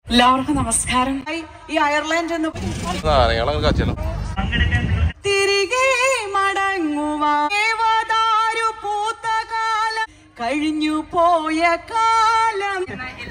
എല്ലാവർക്കും നമസ്കാരം ഈ അയർലൻഡ് എന്ന് ഞങ്ങളെ കാച്ചല്ലോ തിരികെ മടങ്ങുവാരു പൂത്ത കാലം കഴിഞ്ഞു പോയ കാലം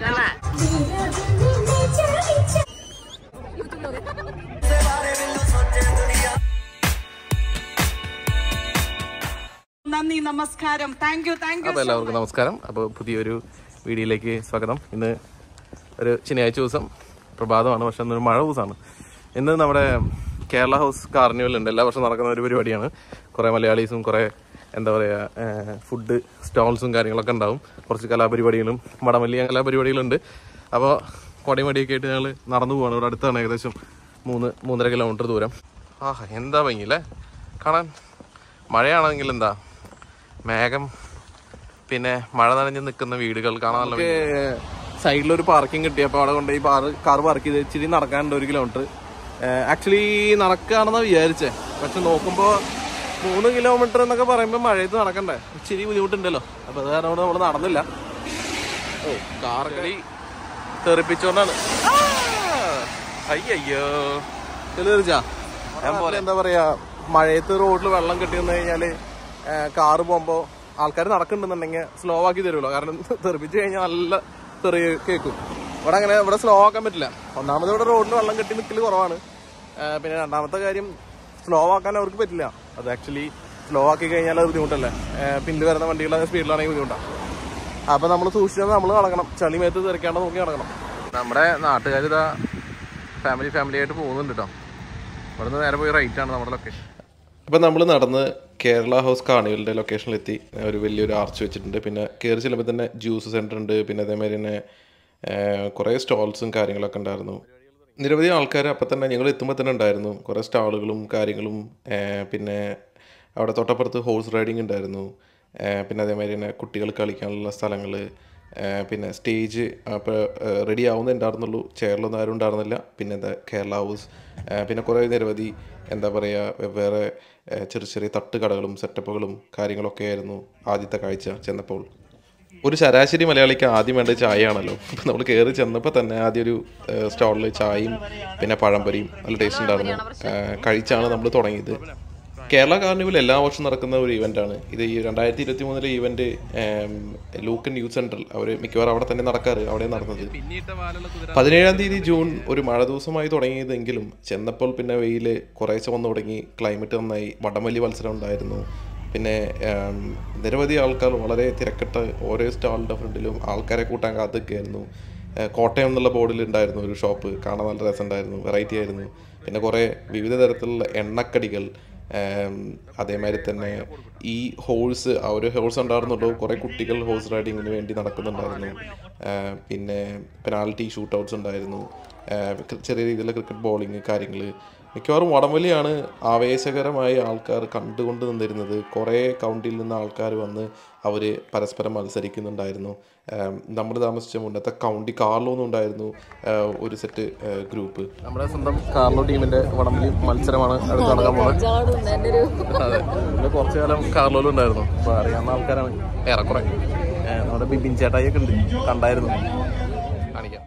നന്ദി നമസ്കാരം താങ്ക് യു താങ്ക് യു അപ്പോൾ എല്ലാവർക്കും നമസ്കാരം അപ്പോൾ പുതിയൊരു വീഡിയോയിലേക്ക് സ്വാഗതം ഇന്ന് ഒരു ശനിയാഴ്ച ദിവസം പ്രഭാതമാണ് പക്ഷെ ഇന്നൊരു മഴ ദിവസമാണ് ഇന്ന് നമ്മുടെ കേരള ഹൗസ് കാർണിവൽ ഉണ്ട് എല്ലാ വർഷവും നടക്കുന്ന ഒരു പരിപാടിയാണ് കുറേ മലയാളീസും കുറേ എന്താ പറയുക ഫുഡ് സ്റ്റോൾസും കാര്യങ്ങളൊക്കെ ഉണ്ടാവും കുറച്ച് കലാപരിപാടികളും വടമല്ലി കലാപരിപാടികളുണ്ട് അപ്പോൾ കൊടമടിയൊക്കെ ആയിട്ട് ഞങ്ങൾ നടന്നു പോവാണ് ഇവിടെ അടുത്താണ് ഏകദേശം മൂന്ന് മൂന്നര കിലോമീറ്റർ ദൂരം ആഹാ എന്താ ഭംഗിയില്ലേ കാണാൻ മഴയാണെങ്കിൽ എന്താ മേഘം പിന്നെ മഴ നനഞ്ഞ് നിൽക്കുന്ന വീടുകൾ കാണാൻ നല്ല സൈഡിലൊരു പാർക്കിംഗ് കിട്ടി അപ്പോൾ അവിടെ കൊണ്ട് ഈ കാർ പാർക്ക് ചെയ്ത് ഇച്ചിരി നടക്കാനുണ്ട് ഒരു കിലോമീറ്റർ ആക്ച്വലി നടക്കുകയാണെന്നാണ് വിചാരിച്ചേ പക്ഷെ നോക്കുമ്പോൾ മൂന്ന് കിലോമീറ്റർ എന്നൊക്കെ പറയുമ്പോൾ മഴയത്ത് നടക്കണ്ടേ ഇച്ചിരി ബുദ്ധിമുട്ടുണ്ടല്ലോ അപ്പോൾ അത് കാരണം നമ്മൾ നടന്നില്ല ഓ കാറുകളി തെറിപ്പിച്ചോണ്ടാണ് ആ! അയ്യയ്യോ തെളിച്ചാ ഞാൻ പോലെ എന്താ പറയാ മഴയത്ത് റോഡിൽ വെള്ളം കെട്ടി വന്നു കഴിഞ്ഞാല് കാറ് പോകുമ്പോ ആൾക്കാർ നടക്കുന്നുണ്ടെന്നുണ്ടെങ്കിൽ സ്ലോ ആക്കി തരുമല്ലോ കാരണം തെറിപ്പിച്ച് കഴിഞ്ഞാൽ നല്ല തെറി കേൾക്കും ഇവിടെ അങ്ങനെ ഇവിടെ സ്ലോ ആക്കാൻ പറ്റില്ല ഒന്നാമത് ഇവിടെ റോഡിൽ വെള്ളം കെട്ടി നിൽക്കൽ കുറവാണ് ആ, പിന്നെ രണ്ടാമത്തെ കാര്യം സ്ലോ ആക്കാൻ അവർക്ക് പറ്റില്ല അത് ആക്ച്വലി സ്ലോ ആക്കി കഴിഞ്ഞാൽ അത് ബുദ്ധിമുട്ടല്ലേ പിന്നിൽ വരുന്ന വണ്ടികളുടെ സ്പീഡിലാണെങ്കിൽ ബുദ്ധിമുട്ടാണ് അപ്പൊ നമ്മൾ സൂക്ഷിച്ചാൽ നമ്മൾ നടക്കണം ചളി മേത്ത് തെറിക്കാണ്ട് നോക്കി നടക്കണം നമ്മുടെ നാട്ടുകാർ ഇതാ ഫാമിലി ഫാമിലി ആയിട്ട് പോകുന്നുണ്ട് കേട്ടോ ഇവിടുന്ന് നേരെ പോയി റൈറ്റ് ആണ് നമ്മുടെ ലൊക്കേഷൻ അപ്പം നമ്മൾ നടന്ന് കേരള ഹൗസ് കാർണിവലിൻ്റെ ലൊക്കേഷനിലെത്തി ഒരു വലിയൊരു ആർച്ച് വെച്ചിട്ടുണ്ട് പിന്നെ കയറി ചെല്ലുമ്പോൾ തന്നെ ജ്യൂസ് സെൻറ്റർ ഉണ്ട് പിന്നെ അതേമാതിരി തന്നെ കുറേ സ്റ്റോൾസും കാര്യങ്ങളൊക്കെ ഉണ്ടായിരുന്നു നിരവധി ആൾക്കാർ അപ്പം തന്നെ ഞങ്ങൾ എത്തുമ്പോൾ തന്നെ ഉണ്ടായിരുന്നു കുറേ സ്റ്റാളുകളും കാര്യങ്ങളും ആ, പിന്നെ അവിടെ തൊട്ടപ്പുറത്ത് ഹോഴ്സ് റൈഡിങ് ഉണ്ടായിരുന്നു ആ, പിന്നെ അതേമാതിരി തന്നെ കുട്ടികൾ കളിക്കാനുള്ള സ്ഥലങ്ങൾ പിന്നെ സ്റ്റേജ് അപ്പോൾ റെഡി ആവുന്നേ ഉണ്ടായിരുന്നുള്ളൂ ചെയറിലൊന്നും ആരും ഉണ്ടായിരുന്നില്ല പിന്നെ എന്താ കേരള ഹൗസ് ആ, പിന്നെ കുറേ നിരവധി എന്താ പറയുക വെവ്വേറെ ആ, ചെറിയ ചെറിയ തട്ടുകടകളും സെറ്റപ്പുകളും കാര്യങ്ങളൊക്കെ ആയിരുന്നു ആദ്യത്തെ കാഴ്ച ചെന്നപ്പോൾ ഒരു ശരാശരി മലയാളിക്ക് ആദ്യം വേണ്ട ചായയാണല്ലോ അപ്പം നമ്മൾ കയറി ചെന്നപ്പോൾ തന്നെ ആദ്യം ഒരു സ്റ്റാളിൽ ചായയും പിന്നെ പഴംപൊരിയും നല്ല ടേസ്റ്റ് ഉണ്ടായിരുന്നു ആ, കഴിച്ചാണ് നമ്മൾ തുടങ്ങിയത് കേരള കാർണിവൽ എല്ലാ വർഷവും നടക്കുന്ന ഒരു ഇവൻ്റാണ് ഇത് ഈ രണ്ടായിരത്തി ഇരുപത്തി മൂന്നിലെ ഇവൻ്റ് ലൂക്കൻ യൂത്ത് സെൻറ്ററിൽ അവർ മിക്കവാറും അവിടെ തന്നെ നടക്കാറ് അവിടെ നടന്നത് പതിനേഴാം തീയതി ജൂൺ ഒരു മഴ ദിവസമായി തുടങ്ങിയതെങ്കിലും ചെന്നപ്പോൾ പിന്നെ വെയിൽ കുറേശ്ശെ വന്നു തുടങ്ങി ക്ലൈമറ്റ് നന്നായി വടംവലി മത്സരം ഉണ്ടായിരുന്നു പിന്നെ ഉം, നിരവധി ആൾക്കാർ വളരെ തിരക്കിട്ട് ഓരോ സ്റ്റാളിൻ്റെ ഫ്രണ്ടിലും ആൾക്കാരെ കൂട്ടാൻ കാത്തിരിക്കുകയായിരുന്നു ഏഹ്, കോട്ടയം എന്നുള്ള ബോർഡിൽ ഉണ്ടായിരുന്നു ഒരു ഷോപ്പ് കാണാൻ നല്ല രസമുണ്ടായിരുന്നു വെറൈറ്റി ആയിരുന്നു പിന്നെ കുറേ വിവിധ തരത്തിലുള്ള എണ്ണക്കടികൾ ഏം, അതേമാതിരി തന്നെ ഈ ഹോഴ്സ് ആ ഒരു ഹോഴ്സ് ഉണ്ടായിരുന്നുള്ളൂ കുറേ കുട്ടികൾ ഹോഴ്സ് റൈഡിങ്ങിന് വേണ്ടി നടക്കുന്നുണ്ടായിരുന്നു ഏഹ്, പിന്നെ പെനാൽറ്റി ഷൂട്ട് ഔട്ട്സ് ഉണ്ടായിരുന്നു ഏഹ്, ക്രി- ചെറിയ രീതിയിലുള്ള ക്രിക്കറ്റ് ബോളിങ് കാര്യങ്ങൾ മിക്കവാറും വടംവലിയാണ് ആവേശകരമായി ആൾക്കാർ കണ്ടുകൊണ്ട് നിന്നിരുന്നത് കുറേ കൗണ്ടിയിൽ നിന്ന് ആൾക്കാർ വന്ന് അവർ പരസ്പരം മത്സരിക്കുന്നുണ്ടായിരുന്നു നമ്മൾ താമസിച്ച മുന്നത്തെ കൗണ്ടി കാർലോന്നും ഉണ്ടായിരുന്നു ഏഹ്, ഒരു സെറ്റ് ഏഹ്, ഗ്രൂപ്പ് നമ്മുടെ സ്വന്തം കാർലോ ടീമിന്റെ വടംവലി മത്സരമാണ് അടുത്ത് നടക്കാൻ പോകുന്നത് അതെ പിന്നെ കുറച്ചു കാലം കാർലോയിലും ഉണ്ടായിരുന്നു അപ്പോൾ അറിയാവുന്ന ആൾക്കാരാണ് ഏറെക്കുറെ ഏഹ്, നമ്മുടെ ബിബിൻ ചേട്ടായിയൊക്കെ ഉണ്ട് കണ്ടായിരുന്നു കാണിക്കാം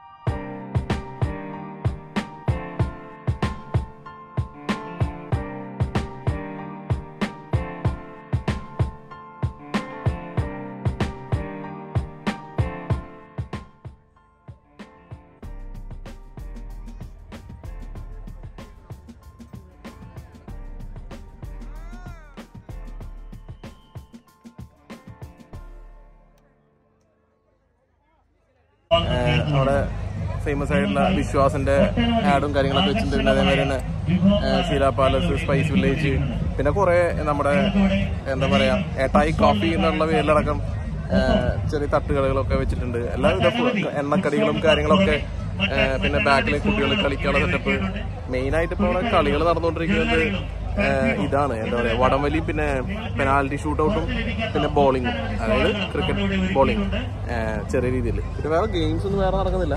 ഏഹ് അവിടെ ഫേമസ് ആയിട്ടുള്ള വിശ്വാസിന്റെ ആഡും കാര്യങ്ങളൊക്കെ വെച്ചിട്ടുണ്ട് പിന്നെ അതേമാതിരി തന്നെ ഏഹ് ഷീല പാലസ് സ്പൈസ് വില്ലേജ് പിന്നെ കുറെ നമ്മുടെ എന്താ പറയാ ഏട്ടായി കോഫി എന്നുള്ള പേരിലടക്കം ഏഹ് ചെറിയ തട്ടുകടകളൊക്കെ വെച്ചിട്ടുണ്ട് എല്ലാവിധ ഫു- എണ്ണക്കടികളും കാര്യങ്ങളൊക്കെ ഏഹ് പിന്നെ ബാക്കിൽ കുട്ടികൾ കളിക്കാനുള്ള സെറ്റപ്പ് മെയിനായിട്ട് ഇപ്പോൾ അവിടെ കളികൾ നടന്നുകൊണ്ടിരിക്കുന്നത് ഏഹ് ഇതാണ് എന്താ പറയാ വടംവലി പിന്നെ പെനാൽറ്റി ഷൂട്ടൗട്ടും പിന്നെ ബോളിങ്ങും അതായത് ക്രിക്കറ്റ് ബോളിംഗ് ചെറിയ രീതിയിൽ പിന്നെ വേറെ ഗെയിംസ് ഒന്നും വേറെ നടക്കുന്നില്ല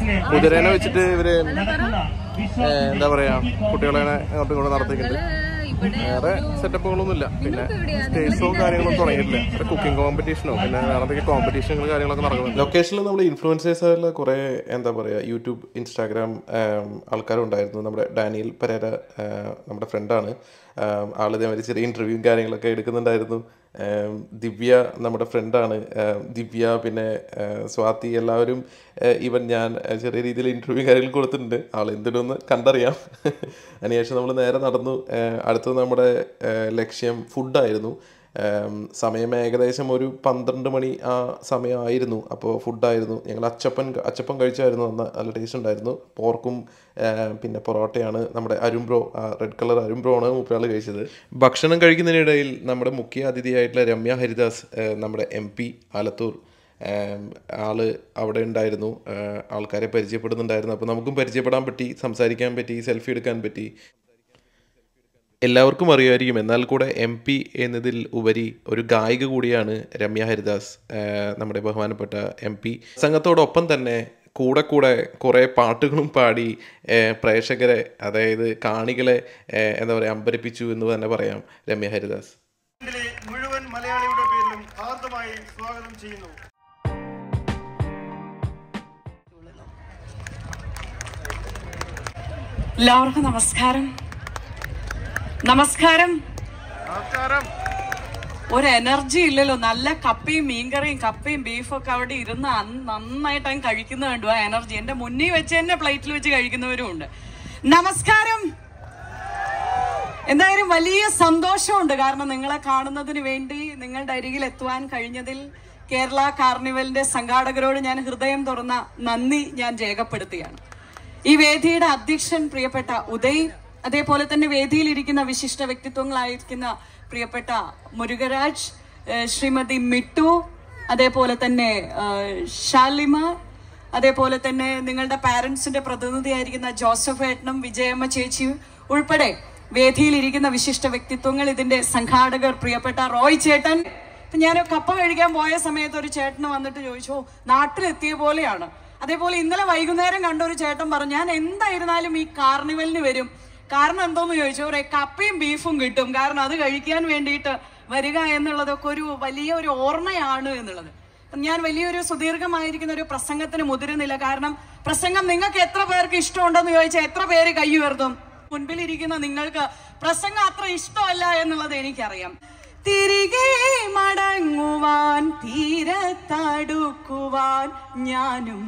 കുതിരേനെ വെച്ചിട്ട് ഇവര് ഏഹ് എന്താ പറയാ കുട്ടികളെ അങ്ങോട്ടും ഇങ്ങോട്ടും നടത്തിയിട്ടുണ്ട് വേറെ സെറ്റപ്പുകളൊന്നുമില്ല പിന്നെ സ്റ്റേജോ കാര്യങ്ങളൊന്നും തുടങ്ങിയിട്ടില്ല ഒരു കുക്കിംഗ് കോമ്പറ്റീഷനോ പിന്നെ വേറെ എന്തൊക്കെ കോമ്പറ്റീഷനുകൾ കാര്യങ്ങളൊക്കെ നടക്കുന്നുണ്ട് ലൊക്കേഷനിൽ നമ്മൾ ഇൻഫ്ലുവൻസേഴ്സ് ആയിട്ടുള്ള കുറേ എന്താ പറയുക യൂട്യൂബ് ഇൻസ്റ്റാഗ്രാം ആൾക്കാരും ഉണ്ടായിരുന്നു നമ്മുടെ ഡാനിയൽ പരേര ആം, നമ്മുടെ ഫ്രണ്ടാണ് ആൾ ഇതേമാതിരി ചെറിയ ഇൻ്റർവ്യൂവും കാര്യങ്ങളൊക്കെ എടുക്കുന്നുണ്ടായിരുന്നു ആം, ദിവ്യ നമ്മുടെ ഫ്രണ്ടാണ് ദിവ്യ പിന്നെ ആ, സ്വാതി എല്ലാവരും ഈവൻ ഞാൻ ആ, ചെറിയ രീതിയിൽ ഇൻ്റർവ്യൂ കാര്യങ്ങൾ കൊടുത്തിട്ടുണ്ട് ആൾ എന്തിനൊന്ന് കണ്ടറിയാം അതിനുശേഷം നമ്മൾ നേരെ നടന്നു ആ, അടുത്തത് നമ്മുടെ ആ, ലക്ഷ്യം ഫുഡായിരുന്നു ആം, സമയം ഏകദേശം ഒരു പന്ത്രണ്ട് മണി ആ സമയമായിരുന്നു അപ്പോൾ ഫുഡായിരുന്നു ഞങ്ങൾ അച്ചപ്പൻ അച്ചപ്പൻ കഴിച്ചായിരുന്നു അന്ന് നല്ല ടേസ്റ്റ് ഉണ്ടായിരുന്നു പോർക്കും ആം, പിന്നെ പൊറോട്ടയാണ് നമ്മുടെ അരുംബ്രോ റെഡ് കളർ അരുംബ്രോ ആണ് മുപ്പയാൾ കഴിച്ചത് ഭക്ഷണം കഴിക്കുന്നതിനിടയിൽ നമ്മുടെ മുഖ്യ അതിഥിയായിട്ടുള്ള രമ്യ ഹരിദാസ് ആ, നമ്മുടെ എം പി ആലത്തൂർ ആം, ആള് അവിടെ ഉണ്ടായിരുന്നു ആ, ആൾക്കാരെ പരിചയപ്പെടുന്നുണ്ടായിരുന്നു അപ്പോൾ നമുക്കും പരിചയപ്പെടാൻ പറ്റി സംസാരിക്കാൻ പറ്റി സെൽഫി എടുക്കാൻ പറ്റി എല്ലാവർക്കും അറിയുമായിരിക്കും എന്നാൽ കൂടെ എം പി എന്നതിൽ ഉപരി ഒരു ഗായിക കൂടിയാണ് രമ്യ ഹരിദാസ് ആഹ് നമ്മുടെ ബഹുമാനപ്പെട്ട എം പി സംഘത്തോടൊപ്പം തന്നെ കൂടെ കൂടെ കുറേ പാട്ടുകളും പാടി ആഹ് പ്രേക്ഷകരെ അതായത് കാണികളെ ആഹ് എന്താ പറയുക അമ്പരപ്പിച്ചു എന്ന് തന്നെ പറയാം രമ്യ ഹരിദാസ് ഇതിലെ മുഴുവൻ മലയാളിയുടെ പേരിലും ഹാർദമായി സ്വാഗതം ചെയ്യുന്നു എല്ലാവർക്കും നമസ്കാരം നമസ്കാരം നമസ്കാരം ഒരു എനർജി ഇല്ലല്ലോ നല്ല കപ്പയും മീൻകറിയും കപ്പയും ബീഫും ഒക്കെ അവിടെ ഇരുന്ന് അന്ന് നന്നായിട്ട് അങ്ങ് കഴിക്കുന്ന കണ്ടു ആ എനർജി എന്റെ മുന്നിൽ വെച്ച് തന്നെ പ്ലേറ്റിൽ വെച്ച് കഴിക്കുന്നവരും ഉണ്ട് നമസ്കാരം എന്തായാലും വലിയ സന്തോഷമുണ്ട് കാരണം നിങ്ങളെ കാണുന്നതിന് വേണ്ടി നിങ്ങളുടെ അരികിൽ എത്തുവാൻ കഴിഞ്ഞതിൽ കേരള കാർണിവലിന്റെ സംഘാടകരോട് ഞാൻ ഹൃദയം തുറന്ന നന്ദി ഞാൻ രേഖപ്പെടുത്തുകയാണ് ഈ വേദിയുടെ അധ്യക്ഷൻ പ്രിയപ്പെട്ട ഉദയ് അതേപോലെ തന്നെ വേദിയിൽ ഇരിക്കുന്ന വിശിഷ്ട വ്യക്തിത്വങ്ങളായിരിക്കുന്ന പ്രിയപ്പെട്ട മുരുകരാജ് ഏഹ് ശ്രീമതി മിട്ടു അതേപോലെ തന്നെ ഏഹ് ഷാലിമ അതേപോലെ തന്നെ നിങ്ങളുടെ പാരന്റ്സിന്റെ പ്രതിനിധിയായിരിക്കുന്ന ജോസഫ് ഏട്ടനും വിജയമ്മ ചേച്ചിയും ഉൾപ്പെടെ വേദിയിലിരിക്കുന്ന വിശിഷ്ട വ്യക്തിത്വങ്ങൾ ഇതിന്റെ സംഘാടകർ പ്രിയപ്പെട്ട റോയ് ചേട്ടൻ ഇപ്പൊ ഞാൻ കപ്പ കഴിക്കാൻ പോയ സമയത്ത് ഒരു ചേട്ടന് വന്നിട്ട് ചോദിച്ചു "ഓ, നാട്ടിലെത്തിയ പോലെയാണ് അതേപോലെ ഇന്നലെ വൈകുന്നേരം കണ്ട ഒരു ചേട്ടൻ പറഞ്ഞു ഞാൻ എന്തായിരുന്നാലും ഈ കാർണിവലിന് വരും കാരണം എന്തോന്ന് ചോദിച്ചു ഒരു കപ്പയും ബീഫും കിട്ടും കാരണം അത് കഴിക്കാൻ വേണ്ടിയിട്ട് വരിക എന്നുള്ളതൊക്കെ ഒരു വലിയ ഒരു ഓർമ്മയാണ് എന്നുള്ളത് ഞാൻ വലിയൊരു സുദീർഘമായിരിക്കുന്ന ഒരു പ്രസംഗത്തിന് മുതിരുന്നില്ല കാരണം പ്രസംഗം നിങ്ങൾക്ക് എത്ര പേർക്ക് ഇഷ്ടമുണ്ടെന്ന് ചോദിച്ചാൽ എത്ര പേര് കൈ ഉയർത്തും മുൻപിലിരിക്കുന്ന നിങ്ങൾക്ക് പ്രസംഗം അത്ര ഇഷ്ടമല്ല എന്നുള്ളത് എനിക്കറിയാം തിരികെ മടങ്ങുവാൻ തീരത്തടുക്കുവാൻ ഞാനും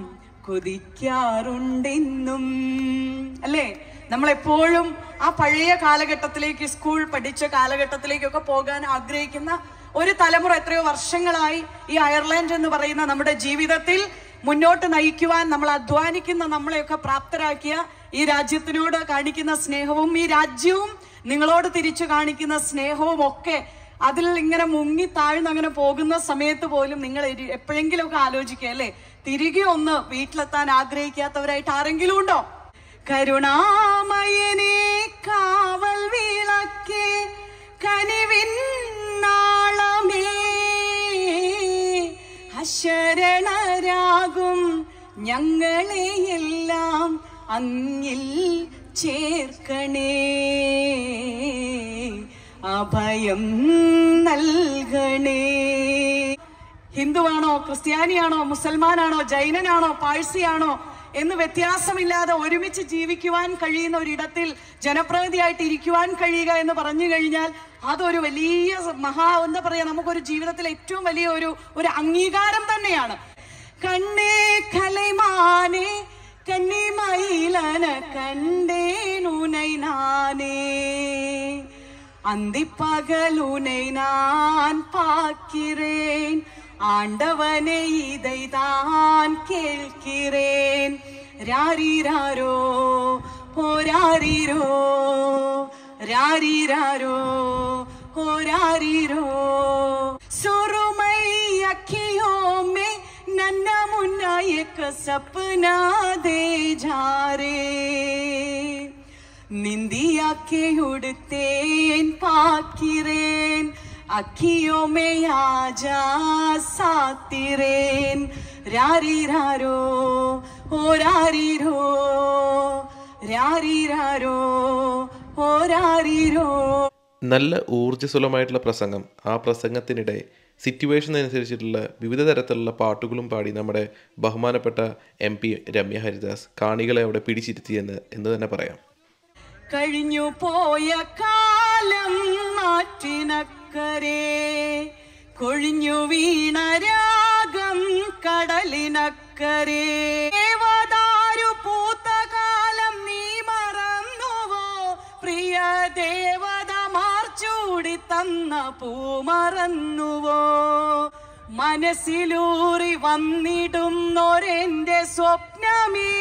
കൊതിക്കാറുണ്ടെന്നും അല്ലേ നമ്മളെപ്പോഴും ആ പഴയ കാലഘട്ടത്തിലേക്ക് സ്കൂൾ പഠിച്ച കാലഘട്ടത്തിലേക്കൊക്കെ പോകാൻ ആഗ്രഹിക്കുന്ന ഒരു തലമുറ എത്രയോ വർഷങ്ങളായി ഈ അയർലൻഡ് എന്ന് പറയുന്ന നമ്മുടെ ജീവിതത്തിൽ മുന്നോട്ട് നയിക്കുവാൻ നമ്മൾ അധ്വാനിക്കുന്ന നമ്മളെയൊക്കെ പ്രാപ്തരാക്കിയ ഈ രാജ്യത്തിനോട് കാണിക്കുന്ന സ്നേഹവും ഈ രാജ്യവും നിങ്ങളോട് തിരിച്ചു കാണിക്കുന്ന സ്നേഹവും ഒക്കെ അതിൽ ഇങ്ങനെ മുങ്ങി താഴ്ന്ന് അങ്ങനെ പോകുന്ന സമയത്ത് പോലും നിങ്ങൾ എരി- എപ്പോഴെങ്കിലുമൊക്കെ ആലോചിക്കുക അല്ലേ തിരികെ ഒന്ന് വീട്ടിലെത്താൻ ആഗ്രഹിക്കാത്തവരായിട്ട് ആരെങ്കിലും ഉണ്ടോ കരുണാമയനെ കാവൽ വിളക്കേ കനിവിൻ നാളമേ അശരണരാകും ഞങ്ങളെയെല്ലാം അങ്ങിൽ ചേർക്കണേ അഭയം നൽകണേ ഹിന്ദുവാണോ ക്രിസ്ത്യാനിയാണോ മുസൽമാനാണോ ജൈനനാണോ പാഴ്സിയാണോ എന്ന് വ്യത്യാസമില്ലാതെ ഒരുമിച്ച് ജീവിക്കുവാൻ കഴിയുന്ന ഒരിടത്തിൽ ജനപ്രതിനിധിയായിട്ട് ഇരിക്കുവാൻ കഴിയുക എന്ന് പറഞ്ഞു കഴിഞ്ഞാൽ അതൊരു വലിയ മഹാ എന്താ പറയാ നമുക്കൊരു ജീവിതത്തിൽ ഏറ്റവും വലിയ ഒരു ഒരു അംഗീകാരം തന്നെയാണ് കണ്ണേ കലൈമാനേ കന്നിമയിലന കണ്ടേനുനൈ നാനേ அந்திப்பகலுனை நான் பார்க்கிறேன் ஆண்டவனை இதை தான் கேட்கிறேன் ராரிராரோ போராரிரோ ராரிராரோ போராரிரோ सुरमई अखियों में नन्ना मुन्ना एक सपना दे जा रे निंदिया के उड़तेन पाकिरेन अखियों में आजा सातिरेन रारी रारो ओ रारी रो രാരീരാരോ ഓരാരീരോ നല്ല ഊർജ്ജസ്വലമായിട്ടുള്ള പ്രസംഗം ആ പ്രസംഗത്തിനിടെ സിറ്റുവേഷൻ അനുസരിച്ചിട്ടുള്ള വിവിധ തരത്തിലുള്ള പാട്ടുകളും പാടി നമ്മുടെ ബഹുമാനപ്പെട്ട എം പി രമ്യ ഹരിദാസ് കാണികളെ അവിടെ പിടിച്ചിരുത്തിയെന്ന് എന്ന് തന്നെ പറയാം കഴിഞ്ഞു പോയ കാലം നാറ്റിനക്കരെ കൊഴിഞ്ഞു വീണ രാഗം കടലിനക്കരെ ദേവദാരു പൂത്ത കാലം നീ മറന്നുവോ പ്രിയ ദേവത മാർച്ചൂടി തന്ന പൂ മറന്നുവോ മനസ്സിലൂറി വന്നിടുന്നൊരെന്റെ സ്വപ്നമേ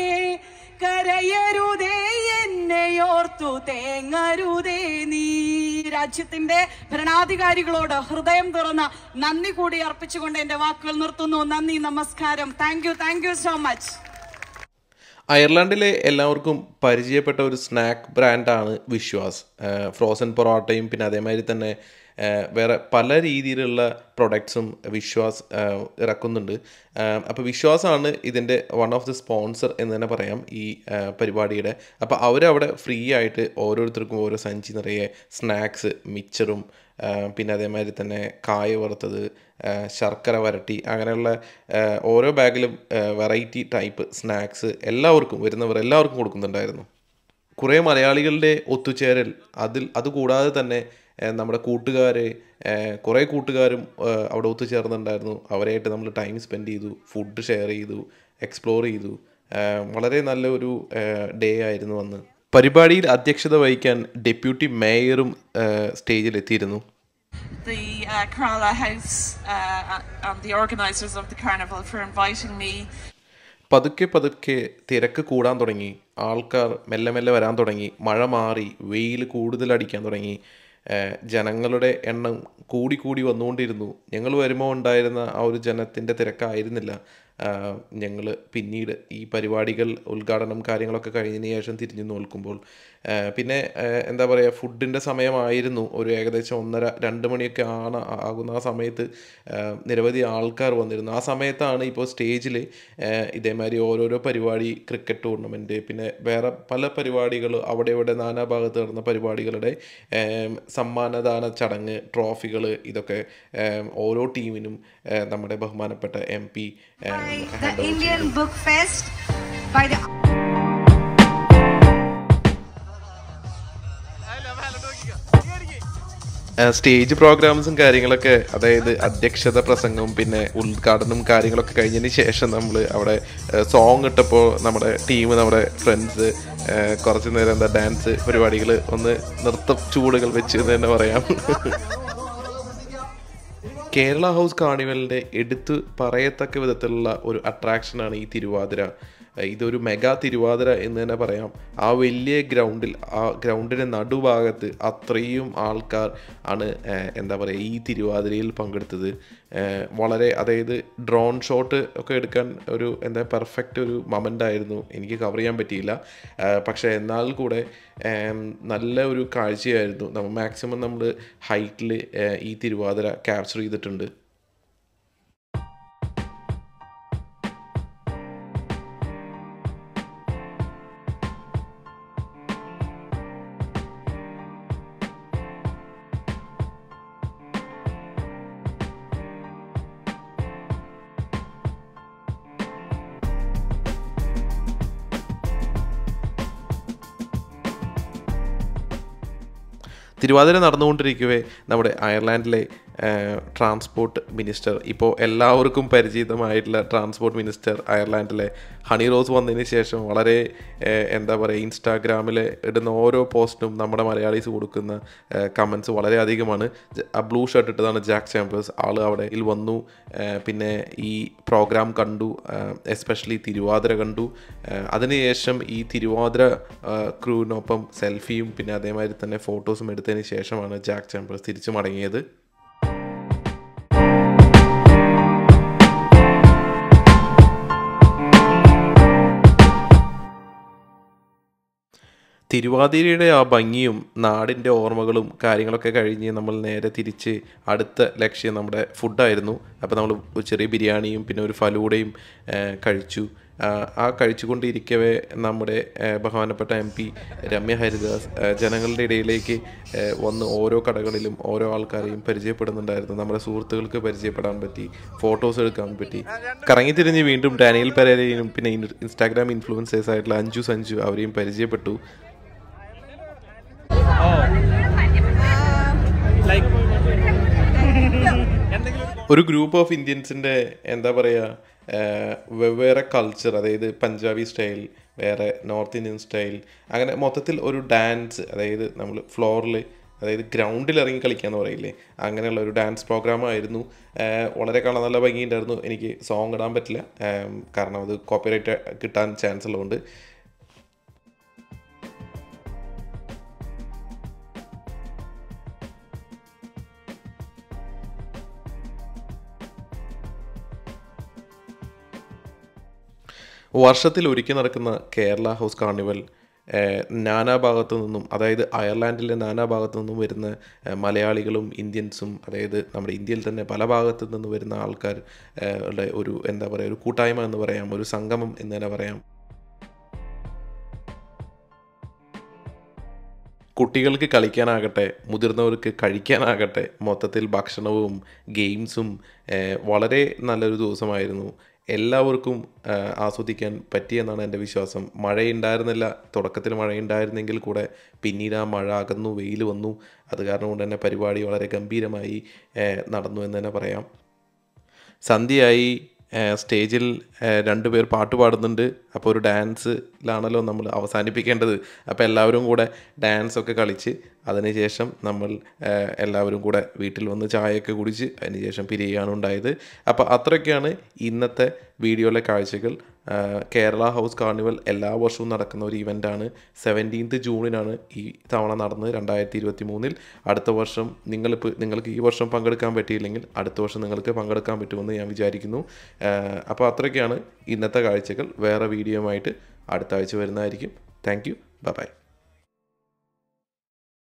കരയരുതേ എന്നെയോർത്തു തേങ്ങരുതേ നീ രാജ്യത്തിന്റെ ഭരണാധികാരികളോട് ഹൃദയം തുറന്ന നന്ദി കൂടി അർപ്പിച്ചുകൊണ്ട് എന്റെ വാക്കുകൾ നിർത്തുന്നു നന്ദി നമസ്കാരം thank you thank you so much അയർലൻഡിലെ എല്ലാവർക്കും പരിചയപ്പെട്ട ഒരു സ്നാക്ക് ബ്രാൻഡാണ് വിശ്വാസ് ഫ്രോസൺ പൊറോട്ടയും പിന്നെ അതേമാതിരി തന്നെ ആ, വേറെ പല രീതിയിലുള്ള പ്രൊഡക്ട്സും വിശ്വാസ് ആ, ഇറക്കുന്നുണ്ട് അപ്പോൾ വിശ്വാസാണ് ഇതിൻ്റെ വൺ ഓഫ് ദി സ്പോൺസർ എന്ന് തന്നെ പറയാം ഈ ആ, പരിപാടിയുടെ അപ്പോൾ അവരവിടെ ഫ്രീ ആയിട്ട് ഓരോരുത്തർക്കും ഓരോ സഞ്ചി നിറയെ സ്നാക്സ് മിച്ചറും ആ, പിന്നെ അതേമാതിരി തന്നെ കായ വറുത്തത് ആ, ശർക്കര വരട്ടി അങ്ങനെയുള്ള ആ, ഓരോ ബാഗിലും വെറൈറ്റി ടൈപ്പ് സ്നാക്സ് എല്ലാവർക്കും വരുന്നവർ എല്ലാവർക്കും കൊടുക്കുന്നുണ്ടായിരുന്നു കുറേ മലയാളികളുടെ ഒത്തുചേരൽ അതിൽ അതുകൂടാതെ തന്നെ ഏഹ്, നമ്മുടെ കൂട്ടുകാർ കുറേ കൂട്ടുകാരും ഏഹ്, അവിടെ ഒത്തുചേർന്നിട്ടുണ്ടായിരുന്നു അവരായിട്ട് നമ്മൾ ടൈം സ്പെൻഡ് ചെയ്തു ഫുഡ് ഷെയർ ചെയ്തു എക്സ്പ്ലോർ ചെയ്തു ഏഹ്, വളരെ നല്ലൊരു ഡേ ആയിരുന്നു അന്ന് പരിപാടിയിൽ അധ്യക്ഷത വഹിക്കാൻ ഡെപ്യൂട്ടി മേയറും സ്റ്റേജിലെത്തിയിരുന്നു the uh, Kerala House uh, and the organisers of the carnival for inviting me. പതുക്കെ പതുക്കെ തിരക്ക് കൂടാൻ തുടങ്ങി ആൾക്കാർ മെല്ലെ മെല്ലെ വരാൻ തുടങ്ങി മഴ മാറി വെയിൽ കൂടുതൽ അടിക്കാൻ തുടങ്ങി ഏഹ് ജനങ്ങളുടെ എണ്ണം കൂടി കൂടി വന്നുകൊണ്ടിരുന്നു ഞങ്ങൾ വരുമ്പോൾ ഉണ്ടായിരുന്ന ആ ഒരു ജനത്തിൻ്റെ തിരക്കായിരുന്നില്ല ഞങ്ങൾ പിന്നീട് ഈ പരിപാടികൾ ഉദ്ഘാടനം കാര്യങ്ങളൊക്കെ കഴിഞ്ഞതിന് ശേഷം തിരിഞ്ഞു നോക്കുമ്പോൾ ഏഹ് പിന്നെ ഏഹ് എന്താ പറയുക ഫുഡിൻ്റെ സമയമായിരുന്നു ഒരു ഏകദേശം ഒന്നര രണ്ട് മണിയൊക്കെ ആണ് ആകുന്ന ആ സമയത്ത് ഏഹ് നിരവധി ആൾക്കാർ വന്നിരുന്നു ആ സമയത്താണ് ഇപ്പോൾ സ്റ്റേജിൽ ഇതേമാതിരി ഓരോരോ പരിപാടി ക്രിക്കറ്റ് ടൂർണമെൻറ്റ് പിന്നെ വേറെ പല പരിപാടികൾ അവിടെ ഇവിടെ നാനാഭാഗത്ത് നടന്ന പരിപാടികളുടെ ഏം, സമ്മാനദാന ചടങ്ങ് ട്രോഫികൾ ഇതൊക്കെ ഏം, ഓരോ ടീമിനും ഏഹ്, നമ്മുടെ ബഹുമാനപ്പെട്ട M P the Indian Book Fest by the stage പ്രോഗ്രാംസും കാര്യങ്ങളൊക്കെ അതായത് അധ്യക്ഷത പ്രസംഗവും പിന്നെ ഉദ്ഘാടനവും കാര്യങ്ങളൊക്കെ കഴിഞ്ഞതിന് ശേഷം നമ്മൾ അവിടെ സോങ് ഇട്ടപ്പോൾ നമ്മുടെ ടീം നമ്മുടെ ഫ്രണ്ട്സ് കുറച്ച് നേരം എന്താ ഡാൻസ് പരിപാടികൾ ഒന്ന് നൃത്ത ചൂടുകൾ വെച്ച് എന്ന് തന്നെ പറയാം കേരള ഹൗസ് കാർണിവലിൻ്റെ എടുത്ത് പറയത്തക്ക വിധത്തിലുള്ള ഒരു അട്രാക്ഷനാണ് ഈ തിരുവാതിര ഏഹ് ഇതൊരു മെഗാ തിരുവാതിര എന്ന് തന്നെ പറയാം ആ വലിയ ഗ്രൗണ്ടിൽ ആ ഗ്രൗണ്ടിൻ്റെ നടുഭാഗത്ത് അത്രയും ആൾക്കാർ ആണ് ഏഹ് എന്താ പറയുക ഈ തിരുവാതിരയിൽ പങ്കെടുത്തത് ഏഹ് വളരെ അതായത് ഡ്രോൺ ഷോട്ട് ഒക്കെ എടുക്കാൻ ഒരു എന്താ പെർഫെക്റ്റ് ഒരു മൊമെൻ്റ് ആയിരുന്നു എനിക്ക് കവർ ചെയ്യാൻ പറ്റിയില്ല ഏഹ് പക്ഷേ എന്നാൽ കൂടെ ഏം, നല്ല ഒരു കാഴ്ചയായിരുന്നു നമ്മൾ മാക്സിമം നമ്മൾ ഹൈറ്റിൽ ഈ തിരുവാതിര ക്യാപ്ചർ ചെയ്തിട്ടുണ്ട് തിരുവാതിര നടന്നുകൊണ്ടിരിക്കവേ നമ്മുടെ അയർലാൻഡിലെ ട്രാൻസ്പോർട്ട് മിനിസ്റ്റർ ഇപ്പോൾ എല്ലാവർക്കും പരിചിതമായിട്ടുള്ള ട്രാൻസ്പോർട്ട് മിനിസ്റ്റർ അയർലാൻഡിലെ ഹണി റോസ് വന്നതിന് ശേഷം വളരെ ഏഹ്, എന്താ പറയുക ഇൻസ്റ്റാഗ്രാമിൽ ഇടുന്ന ഓരോ പോസ്റ്റിനും നമ്മുടെ മലയാളീസ് കൊടുക്കുന്ന കമൻസ് വളരെ അധികമാണ് ജ- ആ ബ്ലൂ ഷർട്ട് ഇട്ടതാണ് ജാക്ക് ചാമ്പേഴ്സ് ആൾ അവിടെ ഇതിൽ വന്നു ഏഹ്, പിന്നെ ഈ പ്രോഗ്രാം കണ്ടു എസ്പെഷ്യലി തിരുവാതിര കണ്ടു ഏഹ്, അതിനുശേഷം ഈ തിരുവാതിര ക്രൂവിനൊപ്പം സെൽഫിയും പിന്നെ അതേമാതിരി തന്നെ ഫോട്ടോസും എടുത്തതിന് ശേഷമാണ് ജാക്ക് ചാമ്പേഴ്സ് തിരിച്ചു മടങ്ങിയത് തിരുവാതിരയുടെ ആ ഭംഗിയും നാടിൻ്റെ ഓർമ്മകളും കാര്യങ്ങളൊക്കെ കഴിഞ്ഞ് നമ്മൾ നേരെ തിരിച്ച് അടുത്ത ലക്ഷ്യം നമ്മുടെ ഫുഡായിരുന്നു അപ്പോൾ നമ്മൾ ഒരു ചെറിയ ബിരിയാണിയും പിന്നെ ഒരു ഫലൂടയും ആ, കഴിച്ചു ആ, ആ കഴിച്ചുകൊണ്ടിരിക്കവേ നമ്മുടെ ആ, ബഹുമാനപ്പെട്ട എം പി രമ്യ ഹരിദാസ് ആ, ജനങ്ങളുടെ ഇടയിലേക്ക് ആ, വന്ന് ഓരോ കടകളിലും ഓരോ ആൾക്കാരെയും പരിചയപ്പെടുന്നുണ്ടായിരുന്നു നമ്മുടെ സുഹൃത്തുക്കൾക്ക് പരിചയപ്പെടാൻ പറ്റി ഫോട്ടോസ് എടുക്കാൻ പറ്റി കറങ്ങിത്തിരിഞ്ഞ് വീണ്ടും ഡാനിയൽ പെരേരയും പിന്നെ ഇൻ- ഇൻസ്റ്റാഗ്രാം ഇൻഫ്ലുവൻസേഴ്സ് ആയിട്ടുള്ള അഞ്ജു സഞ്ജു അവരെയും പരിചയപ്പെട്ടു ഒരു ഗ്രൂപ്പ് ഓഫ് ഇന്ത്യൻസിൻ്റെ എന്താ പറയുക വെവ്വേറെ കൾച്ചർ അതായത് പഞ്ചാബി സ്റ്റൈൽ വേറെ നോർത്ത് ഇന്ത്യൻ സ്റ്റൈൽ അങ്ങനെ മൊത്തത്തിൽ ഒരു ഡാൻസ് അതായത് നമ്മൾ ഫ്ലോറിൽ അതായത് ഗ്രൗണ്ടിൽ ഇറങ്ങി കളിക്കാന്ന് പറയില്ലേ അങ്ങനെയുള്ള ഒരു ഡാൻസ് പ്രോഗ്രാം ആയിരുന്നു ആഹ് വളരെ കാണാൻ നല്ല ഭംഗിയുണ്ടായിരുന്നു എനിക്ക് സോങ് ഇടാൻ പറ്റില്ല ആം, കാരണം അത് കോപ്പിറൈറ്റ് കിട്ടാൻ ചാൻസ് ഉള്ളതുകൊണ്ട് വർഷത്തിൽ ഒരിക്കൽ നടക്കുന്ന കേരള ഹൗസ് കാർണിവൽ ഏഹ്, നാനാഭാഗത്തു നിന്നും അതായത് അയർലാൻഡിലെ നാനാഭാഗത്തു നിന്നും വരുന്ന ഏഹ്, മലയാളികളും ഇന്ത്യൻസും അതായത് നമ്മുടെ ഇന്ത്യയിൽ തന്നെ പല ഭാഗത്തു നിന്ന് വരുന്ന ആൾക്കാർ ഏഹ്, ഉള്ള ഒരു എന്താ പറയുക ഒരു കൂട്ടായ്മ എന്ന് പറയാം ഒരു സംഗമം എന്ന് തന്നെ പറയാം കുട്ടികൾക്ക് കളിക്കാനാകട്ടെ മുതിർന്നവർക്ക് കഴിക്കാനാകട്ടെ മൊത്തത്തിൽ ഭക്ഷണവും ഗെയിംസും ഏഹ്, വളരെ നല്ലൊരു ദിവസമായിരുന്നു എല്ലാവർക്കും ഏഹ്, ആസ്വദിക്കാൻ പറ്റിയെന്നാണ് എൻ്റെ വിശ്വാസം മഴയുണ്ടായിരുന്നില്ല തുടക്കത്തിൽ മഴയുണ്ടായിരുന്നെങ്കിൽ കൂടെ പിന്നീട് ആ മഴ അകന്നു വെയിൽ വന്നു അത് കാരണം കൊണ്ട് തന്നെ പരിപാടി വളരെ ഗംഭീരമായി ഏഹ്, നടന്നു എന്ന് തന്നെ പറയാം സന്ധ്യയായി ഏഹ് സ്റ്റേജിൽ ഏഹ് രണ്ടുപേർ പാട്ട് പാടുന്നുണ്ട് അപ്പോൾ ഒരു ഡാൻസിലാണല്ലോ നമ്മൾ അവസാനിപ്പിക്കേണ്ടത് അപ്പോൾ എല്ലാവരും കൂടെ ഡാൻസ് ഒക്കെ കളിച്ച് അതിനുശേഷം നമ്മൾ ഏഹ് എല്ലാവരും കൂടെ വീട്ടിൽ വന്ന് ചായയൊക്കെ കുടിച്ച് അതിനുശേഷം പിരിയുകയാണ് ഉണ്ടായത് അപ്പോൾ അത്രയൊക്കെയാണ് ഇന്നത്തെ വീഡിയോയിലെ കാഴ്ചകൾ ഏഹ് കേരള ഹൗസ് കാർണിവൽ എല്ലാ വർഷവും നടക്കുന്ന ഒരു ഇവൻ്റാണ് സെവൻറ്റീൻത്ത് ജൂണിനാണ് ഈ തവണ നടന്നത് രണ്ടായിരത്തി ഇരുപത്തി മൂന്നിൽ അടുത്ത വർഷം നിങ്ങളിപ്പോൾ നിങ്ങൾക്ക് ഈ വർഷം പങ്കെടുക്കാൻ പറ്റിയില്ലെങ്കിൽ അടുത്ത വർഷം നിങ്ങൾക്ക് പങ്കെടുക്കാൻ പറ്റുമെന്ന് ഞാൻ വിചാരിക്കുന്നു ഏഹ് അപ്പോൾ അത്രയൊക്കെയാണ് ഇന്നത്തെ കാഴ്ചകൾ വേറെ വീഡിയോയുമായിട്ട് അടുത്ത ആഴ്ച വരുന്നതായിരിക്കും താങ്ക് യു ബൈ